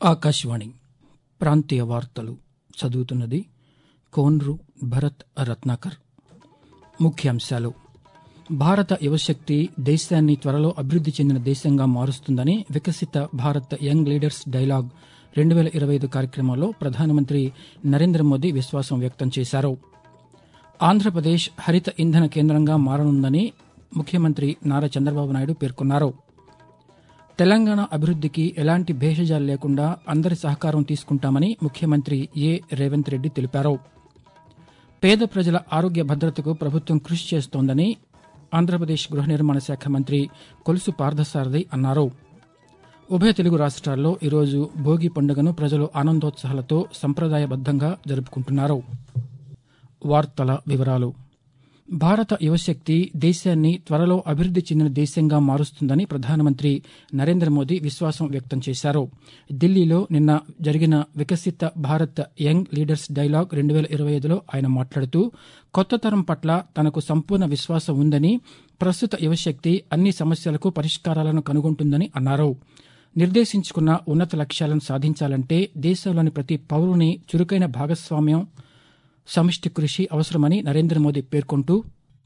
ఆకాశవాణి ప్రాంతీయ వార్తలు చదువుతున్నది కోన్రు భరత్ రత్నాకర్ ముఖ్యాంశాలు భారత యువశక్తి దేశాన్ని త్వరలో అభివృద్ది చెందిన దేశంగా మారుస్తుందని వికసిత భారత్ యంగ్ లీడర్స్ డైలాగ్ రెండు వేల ఇరవై ఐదు కార్యక్రమంలో ప్రధానమంత్రి నరేంద్ర మోదీ విశ్వాసం వ్యక్తం చేశారు ఆంధ్రప్రదేశ్ హరిత ఇంధన కేంద్రంగా మారనుందని ముఖ్యమంత్రి నారా చంద్రబాబు నాయుడు పేర్కొన్నారు తెలంగాణ అభివృద్దికి ఎలాంటి భేషజాలు లేకుండా అందరి సహకారం తీసుకుంటామని ముఖ్యమంత్రి ఏ రేవంత్ రెడ్డి తెలిపారు పేద ప్రజల ఆరోగ్య భద్రతకు ప్రభుత్వం కృషి చేస్తోందని ఆంధ్రప్రదేశ్ గృహ నిర్మాణ శాఖ మంత్రి కొలుసు పార్థసారథి అన్నారు ఉభయ తెలుగు రాష్ట్రాల్లో ఈరోజు భోగి పండుగను ప్రజలు ఆనందోత్సాహాలతో సంప్రదాయబద్దంగా జరుపుకుంటున్నారు వార్తల వివరాలు భారత యువశక్తి దేశాన్ని త్వరలో అభివృద్ది చెందిన దేశంగా మారుస్తుందని ప్రధానమంత్రి నరేంద్ర మోదీ విశ్వాసం వ్యక్తం చేశారు ఢిల్లీలో నిన్న జరిగిన వికసిత భారత్ యంగ్ లీడర్స్ డైలాగ్ రెండు వేల ఇరవై ఐదులో ఆయన మాట్లాడుతూ కొత్త తరం పట్ల తనకు సంపూర్ణ విశ్వాసం ఉందని ప్రస్తుత యువశక్తి అన్ని సమస్యలకు పరిష్కారాలను కనుగొంటుందని అన్నారు నిర్దేశించుకున్న ఉన్నత లక్ష్యాలను సాధించాలంటే దేశంలోని ప్రతి పౌరుని చురుకైన భాగస్వామ్యం సమిష్టి కృషి అవసరమని నరేంద్ర మోదీ పేర్కొంటూ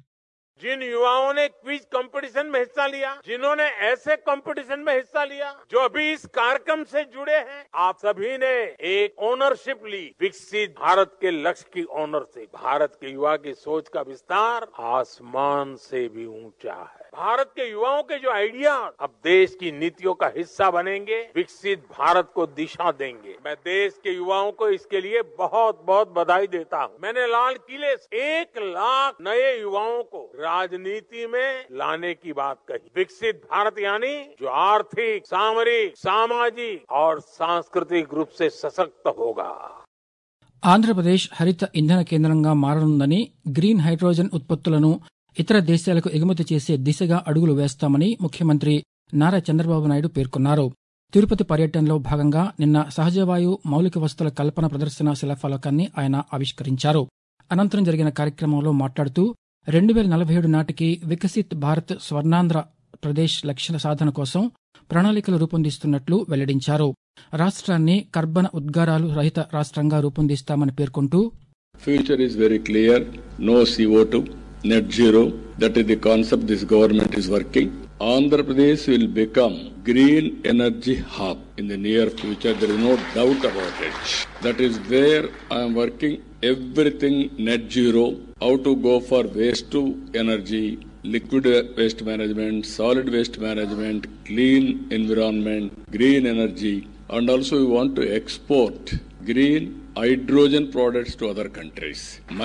जिन युवाओं ने क्विज कंपटीशन में हिस्सा लिया जिन्होंने ऐसे कंपटीशन में हिस्सा लिया जो अभी इस कार्यक्रम से जुड़े हैं आप सभी ने एक ओनरशिप ली विकसित भारत के लक्ष्य की ओनरशिप भारत के युवा की सोच का विस्तार आसमान से भी ऊंचा है भारत के युवाओं के जो आइडिया अब देश की नीतियों का हिस्सा बनेंगे विकसित भारत को दिशा देंगे मैं देश के युवाओं को इसके लिए बहुत बहुत बधाई देता हूं मैंने लाल किले से एक लाख नए युवाओं को राजनीति में लाने की बात कही विकसित भारत यानी जो आर्थिक सामरिक सामाजिक और सांस्कृतिक रूप से सशक्त होगा ఆంధ్రప్రదేశ్ హరిత ఇంధన కేంద్రంగా మారనుందని గ్రీన్ హైడ్రోజన్ ఉత్పత్తులను ఇతర దేశాలకు ఎగుమతి చేసే దిశగా అడుగులు వేస్తామని ముఖ్యమంత్రి నారా చంద్రబాబు నాయుడు పేర్కొన్నారు తిరుపతి పర్యటనలో భాగంగా నిన్న సహజవాయు మౌలిక వస్తువుల కల్పన ప్రదర్శన శిలాఫలకాన్ని ఆయన ఆవిష్కరించారు అనంతరం జరిగిన కార్యక్రమంలో మాట్లాడుతూ రెండు వేల నలభై ఏడు నాటికి వికసిత్ భారత్ స్వర్ణాంధ్ర ప్రదేశ్ లక్ష్య సాధన కోసం ప్రణాళికలు రూపొందిస్తున్నట్లు వెల్లడించారు రాష్ట్రాన్ని కర్బన ఉద్గారాలు రహిత రాష్ట్రంగా రూపొందిస్తామని పేర్కొంటూ Future is very clear. No CO2, net zero. That is the concept this government is working. Andhra Pradesh will become green energy hub in the near future. There is no doubt about it. That is where I am working. Everything net zero. How to go for waste to energy, liquid waste management, solid waste management, clean environment, green energy, and also we want to export green hydrogen products to other countries. My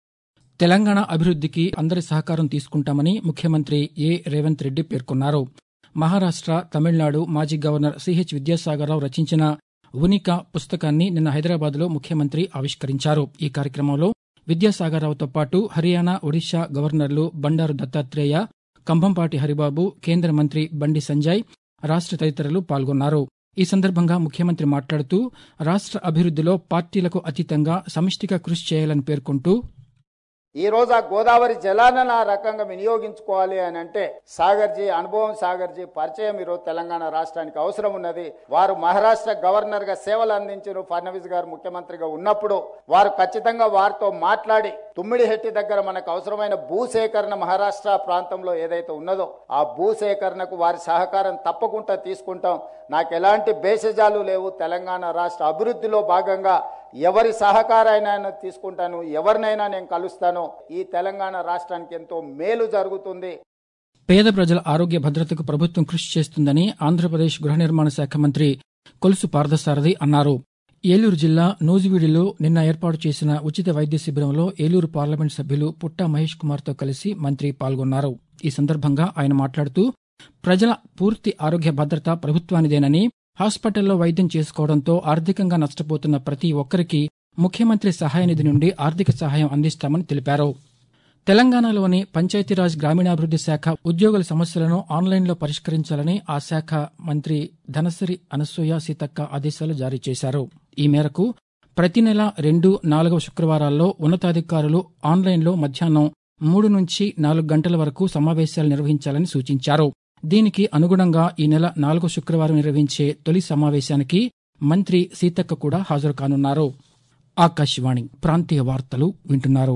Telangana అభివృద్దికి అందరి సహకారం తీసుకుంటామని ముఖ్యమంత్రి ఏ రేవంత్ రెడ్డి పేర్కొన్నారు మహారాష్ట తమిళనాడు మాజీ governor CH Vidyasagar Rao రచించిన ఉనిక పుస్తకాన్ని నిన్న హైదరాబాద్లో ముఖ్యమంత్రి ఆవిష్కరించారు ఈ కార్యక్రమంలో విద్యాసాగరరావుతో పాటు హర్యానా ఒడిశా గవర్నర్లు బండారు దత్తాత్రేయ కంభంపాటి హరిబాబు కేంద్ర మంత్రి బండి సంజయ్ రాష్ట తదితరులు పాల్గొన్నారు ఈ సందర్భంగా ముఖ్యమంత్రి మాట్లాడుతూ రాష్ట అభివృద్దిలో పార్టీలకు అతీతంగా సమిష్టిగా కృషి చేయాలని పేర్కొంటూ ఈ రోజు ఆ గోదావరి జలాలను ఆ రకంగా వినియోగించుకోవాలి అని అంటే సాగర్జీ అనుభవం సాగర్జీ పరిచయం ఈరోజు తెలంగాణ రాష్ట్రానికి అవసరం ఉన్నది వారు మహారాష్ట్ర గవర్నర్ గా సేవలు అందించారు ఫడ్నవీస్ గారు ముఖ్యమంత్రిగా ఉన్నప్పుడు వారు ఖచ్చితంగా వారితో మాట్లాడి తుమ్మిడిహెట్టి దగ్గర మనకు అవసరమైన భూసేకరణ మహారాష్ట్ర ప్రాంతంలో ఏదైతే ఉన్నదో ఆ భూసేకరణకు వారి సహకారం తప్పకుండా తీసుకుంటాం నాకు ఎలాంటి భేషజాలు లేవు తెలంగాణ రాష్ట్ర అభివృద్ధిలో భాగంగా ఎవరి సహకారాన్ని తీసుకుంటాను ఎవరినైనా నేను కలుస్తాను ఈ తెలంగాణ రాష్ట్రానికి ఎంతో మేలు జరుగుతుంది పేద ప్రజల ఆరోగ్య భద్రతకు ప్రభుత్వం కృషి చేస్తుందని ఆంధ్రప్రదేశ్ గృహ నిర్మాణ శాఖ మంత్రి కొలుసు పార్థసారథి అన్నారు ఏలూరు జిల్లా నూజివీడిలో నిన్న ఏర్పాటు చేసిన ఉచిత వైద్య శిబిరంలో ఏలూరు పార్లమెంట్ సభ్యులు పుట్టా మహేష్ కుమార్తో కలిసి మంత్రి పాల్గొన్నారు ఈ సందర్భంగా ఆయన మాట్లాడుతూ ప్రజల పూర్తి ఆరోగ్య భద్రత ప్రభుత్వానిదేనని హాస్పిటల్లో వైద్యం చేసుకోవడంతో ఆర్థికంగా నష్టపోతున్న ప్రతి ఒక్కరికి ముఖ్యమంత్రి సహాయ నిధి నుండి ఆర్థిక సహాయం అందిస్తామని తెలిపారు తెలంగాణలోని పంచాయతీరాజ్ గ్రామీణాభివృద్ది శాఖ ఉద్యోగుల సమస్యలను ఆన్లైన్లో పరిష్కరించాలని ఆ శాఖ మంత్రి ధనసరి అనసూయ సీతక్క ఆదేశాలు జారీ చేశారు ఈ మేరకు ప్రతి నెల రెండు నాలుగవ శుక్రవారాల్లో ఉన్నతాధికారులు ఆన్లైన్లో మధ్యాహ్నం మూడు నుంచి నాలుగు గంటల వరకు సమావేశాలు నిర్వహించాలని సూచించారు దీనికి అనుగుణంగా ఈ నెల నాలుగో శుక్రవారం నిర్వహించే తొలి సమావేశానికి మంత్రి సీతక్క కూడా హాజరు కానున్నారు ఆకాశవాణి ప్రాంతీయ వార్తలు వింటున్నారు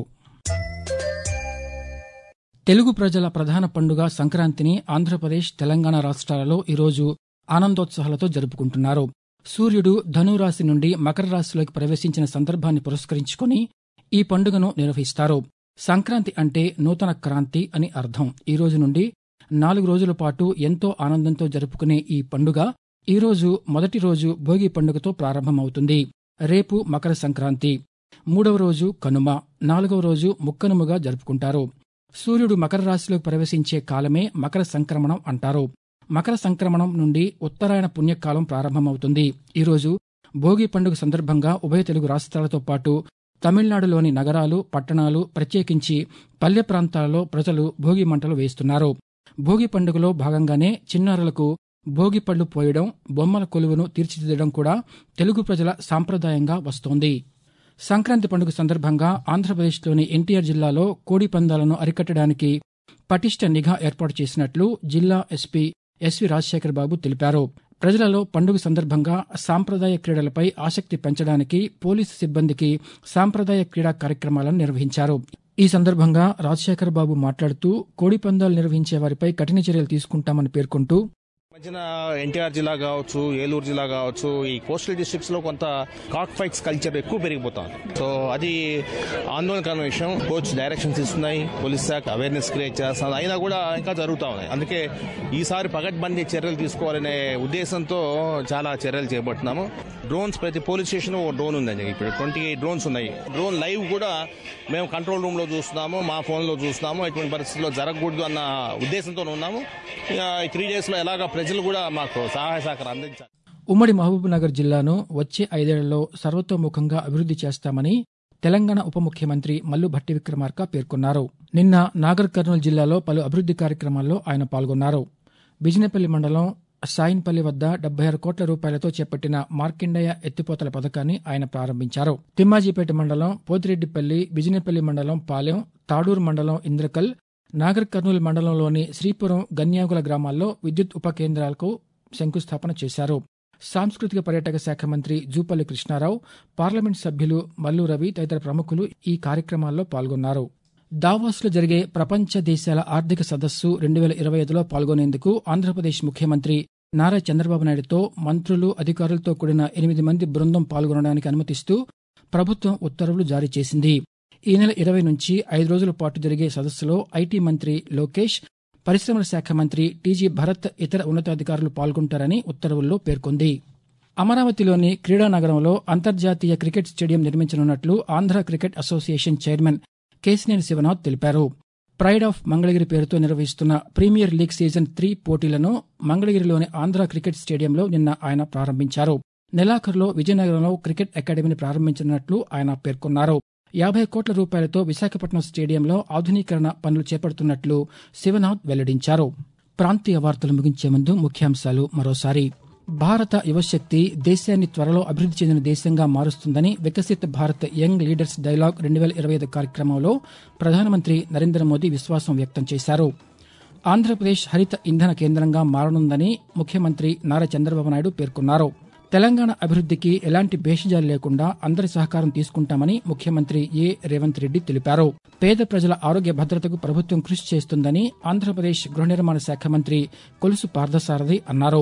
తెలుగు ప్రజల ప్రధాన పండుగ సంక్రాంతిని ఆంధ్రప్రదేశ్ తెలంగాణ రాష్ట్రాలలో ఈరోజు ఆనందోత్సాహాలతో జరుపుకుంటున్నారు సూర్యుడు ధనురాశి నుండి మకర రాశిలోకి ప్రవేశించిన సందర్భాన్ని పురస్కరించుకొని ఈ పండుగను నిర్వహిస్తారు సంక్రాంతి అంటే నూతన క్రాంతి అని అర్థం ఈ రోజు నుండి నాలుగు రోజుల పాటు ఎంతో ఆనందంతో జరుపుకునే ఈ పండుగ ఈ రోజు మొదటి రోజు భోగి పండుగతో ప్రారంభమవుతుంది రేపు మకర సంక్రాంతి మూడవ రోజు కనుమ నాలుగవ రోజు ముక్కనుమగా జరుపుకుంటారు సూర్యుడు మకర రాశిలోకి ప్రవేశించే కాలమే మకర సంక్రమణం అంటారు మకర సంక్రమణం నుండి ఉత్తరాయణ పుణ్యకాలం ప్రారంభమవుతుంది ఈరోజు భోగి పండుగ సందర్భంగా ఉభయ తెలుగు రాష్ట్రాలతో పాటు తమిళనాడులోని నగరాలు పట్టణాలు ప్రత్యేకించి పల్లె ప్రాంతాలలో ప్రజలు భోగి మంటలు వేస్తున్నారు భోగి పండుగలో భాగంగానే చిన్నారులకు భోగి పళ్లు పోయడం బొమ్మల కొలువును తీర్చిదిద్దడం కూడా తెలుగు ప్రజల సాంప్రదాయంగా వస్తోంది సంక్రాంతి పండుగ సందర్భంగా ఆంధ్రప్రదేశ్లోని ఎన్టీఆర్ జిల్లాలో కోడి పందాలను అరికట్టడానికి పటిష్ట నిఘా ఏర్పాటు చేసినట్లు జిల్లా ఎస్పీ ఎస్వి రాజశేఖర్ బాబు తెలిపారు ప్రజలలో పండుగ సందర్భంగా సాంప్రదాయ క్రీడలపై ఆసక్తి పెంచడానికి పోలీసు సిబ్బందికి సాంప్రదాయ క్రీడా కార్యక్రమాలను నిర్వహించారు ఈ సందర్భంగా రాజశేఖర్ బాబు మాట్లాడుతూ కోడి పందాలు నిర్వహించే వారిపై కఠిన చర్యలు తీసుకుంటామని పేర్కొంటూ మధ్యన ఎన్టీఆర్ జిల్లా కావచ్చు ఏలూరు జిల్లా కావచ్చు ఈ కోస్టల్ డిస్ట్రిక్ట్స్ లో కొంత కాక్ ఫైట్స్ కల్చర్ ఎక్కువ పెరిగిపోతుంది సో అది ఆందోళనకరమైన విషయం కోచ్ డైరెక్షన్స్ ఇస్తున్నాయి పోలీస్ శాఖ అవేర్నెస్ క్రియేట్ చేస్తుంది అయినా కూడా ఇంకా జరుగుతూ ఉన్నాయి అందుకే ఈసారి పగడ్బందీ చర్యలు తీసుకోవాలనే ఉద్దేశంతో చాలా చర్యలు చేపడుతున్నాము డ్రోన్స్ ప్రతి పోలీస్ స్టేషన్ ఓ డ్రోన్ ఉందండి ఇప్పుడు ట్వంటీ ఎయిట్ డ్రోన్స్ ఉన్నాయి డ్రోన్ లైవ్ కూడా మేము కంట్రోల్ రూమ్ లో చూస్తున్నాము మా ఫోన్ లో చూస్తున్నాము ఎటువంటి పరిస్థితుల్లో జరగకూడదు అన్న ఉద్దేశంతో ఉన్నాము ఇక ఈ త్రీ డేస్ లో ఎలాగా ప్రజలు కూడా మాకు సహాయ సహకారం అందించాలి ఉమ్మడి మహబూబ్నగర్ జిల్లాను వచ్చే ఐదేళ్లలో సర్వతోముఖంగా అభివృద్ది చేస్తామని తెలంగాణ ఉప ముఖ్యమంత్రి మల్లు భట్టి విక్రమార్క పేర్కొన్నారు నిన్న నాగర్ కర్నూలు జిల్లాలో పలు అభివృద్ది కార్యక్రమాల్లో ఆయన పాల్గొన్నారు బిజినపల్లి మండలం సాయిన్పల్లి వద్ద డెబ్బై ఆరు కోట్ల రూపాయలతో చేపట్టిన మార్కిండయ్య ఎత్తిపోతల పథకాన్ని ఆయన ప్రారంభించారు తిమ్మాజీపేట మండలం పోతిరెడ్డిపల్లి బిజినపల్లి మండలం పాలెం తాడూరు మండలం ఇంద్రకల్ నాగర్ కర్నూలు మండలంలోని శ్రీపురం గన్యాగుల గ్రామాల్లో విద్యుత్ ఉప కేంద్రాలకు శంకుస్థాపన చేశారు సాంస్కృతిక పర్యాటక శాఖ మంత్రి జూపల్లి కృష్ణారావు పార్లమెంట్ సభ్యులు మల్లు రవి తదితర ప్రముఖులు ఈ కార్యక్రమాల్లో పాల్గొన్నారు దావోస్లో జరిగే ప్రపంచ దేశాల ఆర్థిక సదస్సు రెండు వేల ఇరవై ఐదులో పాల్గొనేందుకు ఆంధ్రప్రదేశ్ ముఖ్యమంత్రి నారా చంద్రబాబు నాయుడుతో మంత్రులు అధికారులతో కూడిన ఎనిమిది మంది బృందం పాల్గొనడానికి అనుమతిస్తూ ప్రభుత్వం ఉత్తర్వులు జారీ చేసింది ఈ నెల ఇరవై నుంచి ఐదు రోజుల పాటు జరిగే సదస్సులో ఐటీ మంత్రి లోకేష్ పరిశ్రమల శాఖ మంత్రి టీజీ భరత్ ఇతర ఉన్నతాధికారులు పాల్గొంటారని ఉత్తర్వుల్లో పేర్కొంది అమరావతిలోని క్రీడా నగరంలో అంతర్జాతీయ క్రికెట్ స్టేడియం నిర్మించనున్నట్లు Andhra cricket association chairman Kesineni Sivanath తెలిపారు ప్రైడ్ ఆఫ్ మంగళగిరి పేరుతో నిర్వహిస్తున్న ప్రీమియర్ లీగ్ సీజన్ త్రీ పోటీలను మంగళగిరిలోని ఆంధ్ర క్రికెట్ స్టేడియంలో నిన్న ఆయన ప్రారంభించారు నెలాఖరులో విజయనగరంలో క్రికెట్ అకాడమీని ప్రారంభించనున్నట్లు ఆయన పేర్కొన్నారు యాభై కోట్ల రూపాయలతో విశాఖపట్నం స్టేడియంలో ఆధునీకరణ పనులు చేపడుతున్నట్లు శివనాథ్ వెల్లడించారు ప్రాంతీయ వార్తలు ముగించే ముందు ముఖ్యాంశాలు మరోసారి భారత యువశక్తి దేశాన్ని త్వరలో అభివృద్ది చెందిన దేశంగా మారుస్తుందని Viksit Bharat young leaders dialogue రెండు వేల ఇరవై ఐదు కార్యక్రమంలో ప్రధానమంత్రి నరేంద్ర మోదీ విశ్వాసం వ్యక్తం చేశారు ఆంధ్రప్రదేశ్ హరిత ఇంధన కేంద్రంగా మారనుందని ముఖ్యమంత్రి నారా చంద్రబాబు నాయుడు పేర్కొన్నారు తెలంగాణ అభివృద్దికి ఎలాంటి భేషజాలు లేకుండా అందరి సహకారం తీసుకుంటామని ముఖ్యమంత్రి ఏ రేవంత్ రెడ్డి తెలిపారు పేద ప్రజల ఆరోగ్య భద్రతకు ప్రభుత్వం కృషి చేస్తుందని ఆంధ్రప్రదేశ్ గృహ నిర్మాణ శాఖ మంత్రి కొలుసు పార్థసారథి అన్నారు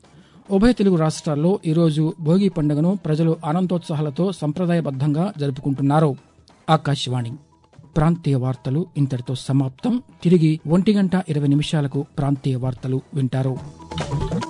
ఉభయ తెలుగు రాష్ట్రాల్లో ఈరోజు భోగి పండుగను ప్రజలు ఆనందోత్సాహాలతో సంప్రదాయబద్దంగా జరుపుకుంటున్నారు ఆకాశవాణి ప్రాంతీయ వార్తలు ఇంతటితో సమాప్తం తిరిగి ఒంటి గంట ఇరవై నిమిషాలకు ప్రాంతీయ వార్తలు వింటారు